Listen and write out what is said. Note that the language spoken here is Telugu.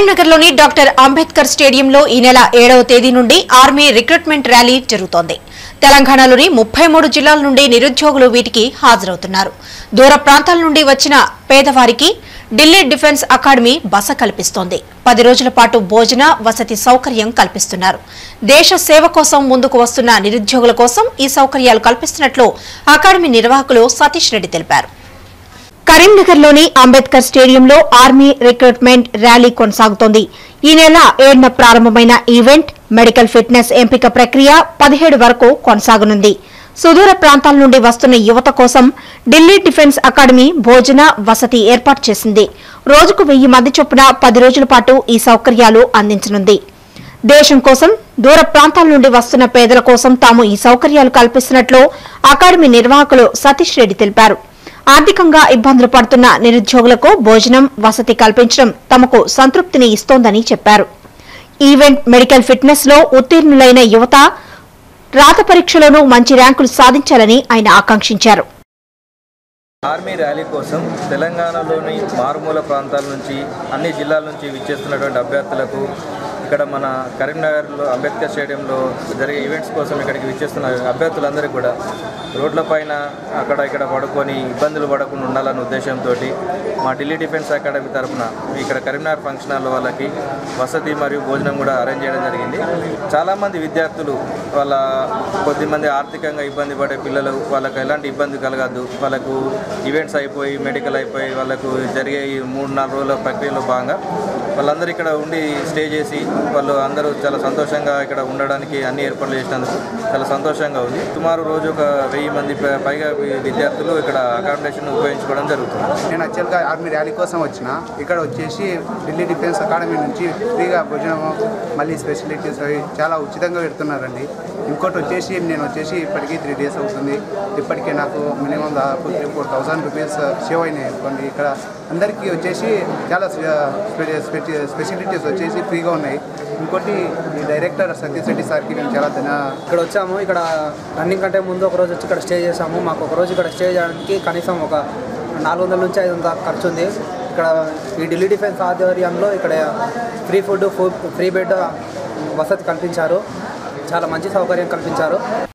కరీంనగర్లోని డాక్టర్ అంబేద్కర్ స్టేడియంలో ఈ నెల ఏడవ తేదీ నుండి ఆర్మీ రిక్రూట్మెంట్ ర్యాలీ జరుగుతోంది తెలంగాణలోని ముప్పై మూడు జిల్లాల నుండి నిరుద్యోగులు వీటికి హాజరవుతున్నారు దూర ప్రాంతాల నుండి వచ్చిన పేదవారికి ఢిల్లీ డిఫెన్స్ అకాడమీ బస కల్పిస్తోంది పది రోజుల పాటు భోజన వసతి సౌకర్యం కల్పిస్తున్నారు దేశ సేవ కోసం ముందుకు వస్తున్న నిరుద్యోగుల కోసం ఈ సౌకర్యాలు కల్పిస్తున్నట్లు అకాడమీ నిర్వాహకులు సతీష్ రెడ్డి తెలిపారు కరీంనగర్లోని అంబేద్కర్ స్టేడియంలో ఆర్మీ రిక్రూట్మెంట్ ర్యాలీ కొనసాగుతోంది ఈ నెల ఏడున ప్రారంభమైన ఈవెంట్ మెడికల్ ఫిట్నెస్ ఎంపిక ప్రక్రియ పదిహేడు వరకు కొనసాగనుంది సుదూర ప్రాంతాల నుండి వస్తున్న యువత కోసం ఢిల్లీ డిఫెన్స్ అకాడమీ భోజన వసతి ఏర్పాటు చేసింది రోజుకు వెయ్యి మంది చొప్పున పది రోజుల పాటు ఈ సౌకర్యాలు అందించనుంది దేశం కోసం దూర ప్రాంతాల నుండి వస్తున్న పేదల కోసం తాము ఈ సౌకర్యాలు కల్పిస్తున్నట్లు అకాడమీ నిర్వాహకులు సతీష్ రెడ్డి తెలిపారు ఆర్థికంగా ఇబ్బందులు పడుతున్న నిరుద్యోగులకు భోజనం వసతి కల్పించడం తమకు సంతృప్తిని ఇస్తోందని చెప్పారు ఈవెంట్ మెడికల్ ఫిట్నెస్ లో ఉత్తీర్ణులైన యువత రాత పరీక్షలోనూ మంచి ర్యాంకులు సాధించాలని ఆయన ఆకాంక్షించారు ఆర్మీ ర్యాలీ కోసం తెలంగాణలోని మారుమూల ప్రాంతాల నుంచి అన్ని జిల్లాల నుంచి విచ్చేస్తున్నటువంటి అభ్యర్థులకు ఇక్కడ మన కరీంనగర్లో అంబేద్కర్ స్టేడియంలో జరిగే ఈవెంట్స్ కోసం ఇక్కడికి విచ్చేస్తున్న అభ్యర్థులందరికీ కూడా రోడ్లపైన అక్కడ ఇక్కడ పడుకొని ఇబ్బందులు పడకుండా ఉండాలన్న ఉద్దేశంతో మా ఢిల్లీ డిఫెన్స్ అకాడమీ తరఫున ఇక్కడ కరీంనగర్ ఫంక్షన్ హాల్ వాళ్ళకి వసతి మరియు భోజనం కూడా అరేంజ్ చేయడం జరిగింది చాలామంది విద్యార్థులు వాళ్ళ కొద్దిమంది ఆర్థికంగా ఇబ్బంది పడే పిల్లలు వాళ్ళకి ఎలాంటి ఇబ్బంది కలగద్దు వాళ్ళకు ఈవెంట్స్ అయిపోయి మెడికల్ అయిపోయి వాళ్ళకు జరిగే ఈ మూడు నాలుగు రోజుల ప్రక్రియలో భాగంగా వాళ్ళందరూ ఇక్కడ ఉండి స్టే చేసి వాళ్ళు అందరూ చాలా సంతోషంగా ఇక్కడ ఉండడానికి అన్ని ఏర్పాట్లు చేసినందుకు చాలా సంతోషంగా ఉంది సుమారు రోజు ఒక వెయ్యి మంది పై- పైగా వి- విద్యార్థులు ఇక్కడ అకామిడేషన్ ఉపయోగించుకోవడం జరుగుతుంది నేను యాక్చువల్గా ఆర్మీ ర్యాలీ కోసం వచ్చిన ఇక్కడ వచ్చేసి ఢిల్లీ డిఫెన్స్ అకాడమీ నుంచి ఫ్రీగా భోజనం మళ్ళీ స్పెషలిటీస్ అవి చాలా ఉచితంగా పెడుతున్నారండి ఇంకోటి వచ్చేసి నేను వచ్చేసి ఇప్పటికీ త్రీ డేస్ అవుతుంది ఇప్పటికే నాకు మినిమం దాదాపు three four thousand rupees save అయినాయి అనుకోండి ఇక్కడ అందరికీ వచ్చేసి చాలా స్పెషలిటీస్ వచ్చేసి ఫ్రీగా ఉన్నాయి ఇంకోటి ఈ డైరెక్టర్ సతీష్ రెడ్డి సార్కి నేను చాలా ధన్య ఇక్కడ వచ్చాము ఇక్కడ రన్నింగ్ కంటే ముందు ఒక రోజు వచ్చి ఇక్కడ స్టే చేసాము మాకు ఒక రోజు ఇక్కడ స్టే చేయడానికి కనీసం ఒక నాలుగు వందల నుంచి ఐదు వందల ఖర్చు ఉంది ఇక్కడ ఈ ఢిల్లీ డిఫెన్స్ ఆధ్వర్యంలో ఇక్కడ ఫ్రీ ఫుడ్ ఫ్రీ బెడ్ వసతి కల్పించారు చాలా మంచి సౌకర్యం కల్పించారు